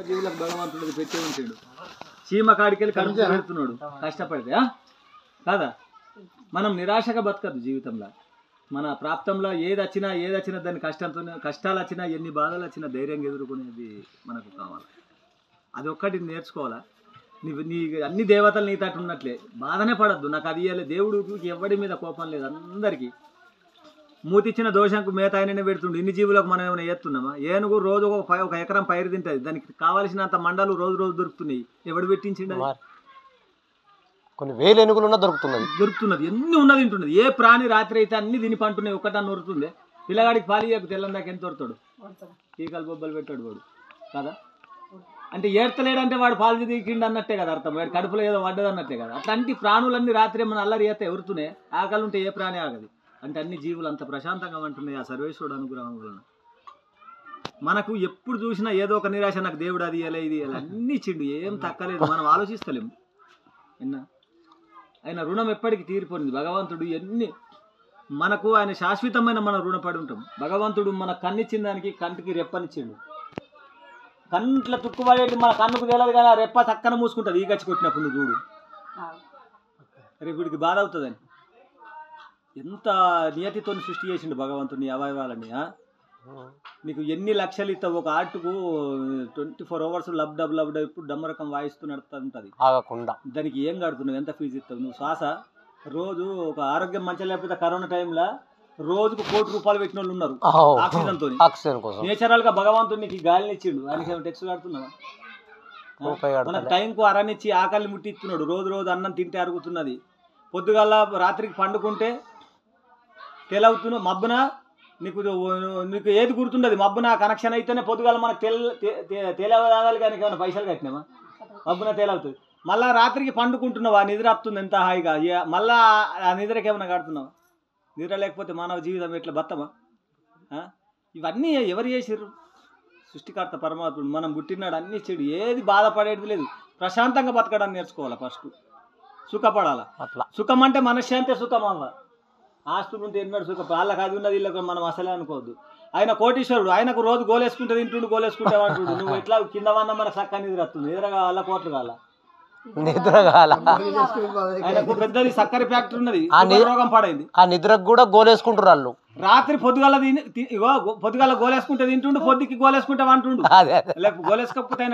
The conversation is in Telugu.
జీవులకు భగవంతుడు పెట్టే ఉంచాడు చీమ కాడికెళ్ళి కడుపు పెడుతున్నాడు కష్టపడితే ఆ? కాదా మనం నిరాశగా బతకద్దు జీవితంలో మన ప్రాప్తంలో ఏది వచ్చినా ఏది వచ్చినా దాని కష్టంతో కష్టాలు వచ్చినా ఎన్ని బాధలు వచ్చినా ధైర్యంగా ఎదుర్కొనేది మనకు కావాలి అది ఒక్కటి నేర్చుకోవాలా నీవు నీ అన్ని దేవతలు నీ తట్టు ఉన్నట్లే బాధనే పడద్దు నాకు అది ఇయ్యలే దేవుడికి ఎవడి మీద కోపం లేదు అందరికీ మూతిచ్చిన దోషంకు మేత ఆయననే పెడుతుండు ఇన్ని జీవులకు మనం ఏమైనా ఎత్తున్నామా ఏనుగు రోజు ఒక పై- ఒక ఎకరం పైరు తింటుంది దానికి కావాల్సినంత మండలు రోజు రోజు దొరుకుతున్నాయి ఎవడు పెట్టించిండు అది? మరి కొన్ని వేలు ఎనుగులున్నా దొరుకుతున్నది దొరుకుతున్నది ఎన్ని ఉన్నది తింటున్నది ఏ ప్రాణి రాత్రి అయితే అన్ని తిని పంటున్నాయి ఒక్కటన్నా నొరుతుంది పిల్లగాడికి పాలియకు తెల్లందాక ఎంత దొరుకుతాడు ఈకలు బొబ్బలు పెట్టాడు వాడు కదా అంటే ఏడ్తలేడంటే వాడు పాలు దిగిండు అన్నట్టే కదా అర్థం వాడి కడుపులో ఏదో పడ్డది అన్నట్టే కదా అట్లాంటి ప్రాణులన్నీ రాత్రి మన అల్లరి చేస్తే ఎవరుతున్నాయి ఆకలి ఉంటే ఏ ప్రాణి ఆగదు అంటే అన్ని జీవులు అంత ప్రశాంతంగా ఉంటున్నాయి ఆ సర్వేశ్వరుడు అనుగ్రహం వలన మనకు ఎప్పుడు చూసినా ఏదో ఒక నిరాశ నాకు దేవుడు అది ఇయ్యలే ఇది ఇయ్యలే అన్ని ఇచ్చిండు ఏం తక్కలేదు మనం ఆలోచిస్తలేము విన్నా ఆయన రుణం ఎప్పటికీ తీరిపోయింది భగవంతుడు ఎన్ని మనకు ఆయన శాశ్వతమైన మన రుణపడి ఉంటాం భగవంతుడు మన కన్నిచ్చిన దానికి కంటికి రెప్పనిచ్చిండు కంట్ల తుక్కుపడేది మన కన్నుకు తెలియదు కానీ ఆ రెప్ప చక్కన మూసుకుంటుంది ఈ గచ్చి కొట్టినప్పుడు నువ్వు చూడు రేపు వీడికి బాధ అవుతుందని ఎంత నియతితో సృష్టి చేసిండు భగవంతుడు నీ అవయవాలని ఆ? నీకు ఎన్ని లక్షలు ఇస్తావు ఒక ఆర్టుకు twenty four hours lub dub lub dub ఇప్పుడు డమ్మరకం వాయిస్తూ నడుతుంటుంది ఆగకుండా దానికి ఏం కడుతున్నావు ఎంత ఫీజు ఇస్తావు నువ్వు శ్వాస రోజు ఒక ఆరోగ్యం మంచిగా లేకపోతే కరోనా టైంలో రోజుకు కోటి రూపాయలు పెట్టిన వాళ్ళు ఉన్నారు ఆక్సిజన్ తోని ఆక్సిజన్ కోసం నేచురల్ గా భగవంతుడు నీకు ఈ గాలిని ఇచ్చిండు ఆయనకి ఏమైనా టెక్స్ కడుతున్నావా రూపాయి మనకు కడతలే. టైంకు అరనిచ్చి ఆకలిని ముట్టిస్తున్నాడు రోజు రోజు అన్నం తింటే అరుగుతున్నది పొద్దుగల రాత్రికి పండుకుంటే తెలవుతున్న మబ్బున నీకు నీకు ఏది గుర్తుండదు మబ్బున కనెక్షన్ అయితేనే పొద్దుగాల మనకు తెల తేలవదాలి కానీ ఏమైనా పైసలు కట్టినామా మబ్బున తేలవుతుంది మళ్ళా రాత్రికి పండుకుంటున్నావా నిద్ర వస్తుంది ఎంత హాయిగా ఇక మళ్ళా ఆ నిద్రకి ఏమైనా కడుతున్నావా నిద్ర లేకపోతే మానవ జీవితం ఎట్లా బతమా ఆ? ఇవన్నీ ఎవరు చేసిర్రు సృష్టికర్త పరమాత్ముడు మనం పుట్టినాడు అన్ని చెడు ఏది బాధపడేది లేదు ప్రశాంతంగా బతకడం నేర్చుకోవాలి ఫస్ట్ సుఖపడాలా అట్లా సుఖం అంటే మనశ్శాంతే సుఖం అవ్వ ఆస్తులు ఉంటే ఎన్నడు సుఖం వాళ్ళకి అది ఉన్నది వీళ్ళకి మనం అసలే అనుకోవద్దు ఆయన కోటీశ్వరుడు ఆయనకు రోజు గోలేసుకుంటే తింటుండు గోలేసుకుంటే అంటుండు నువ్వు ఇట్లా కింద వన్న మన చక్క నిద్ర వస్తుంది నిద్ర కావాలా కోట్లు కావాలా నిద్ర కాల ఆయనకు పెద్దది సక్కర ఫ్యాక్టరీ ఉన్నది ఆ ని- షుగర్ రోగం పడైంది ఆ నిద్రకు కూడా గోలేసుకుంటారు వాళ్ళు రాత్రి పొద్దుగాల తిని తి- ఇగో పొద్దుగాల గోలేసుకుంటే తింటుండు పొద్దుకి గోలేసుకుంటే అంటుండు అదే అదే లేకపోతే గోలేసుకపోతే ఆయన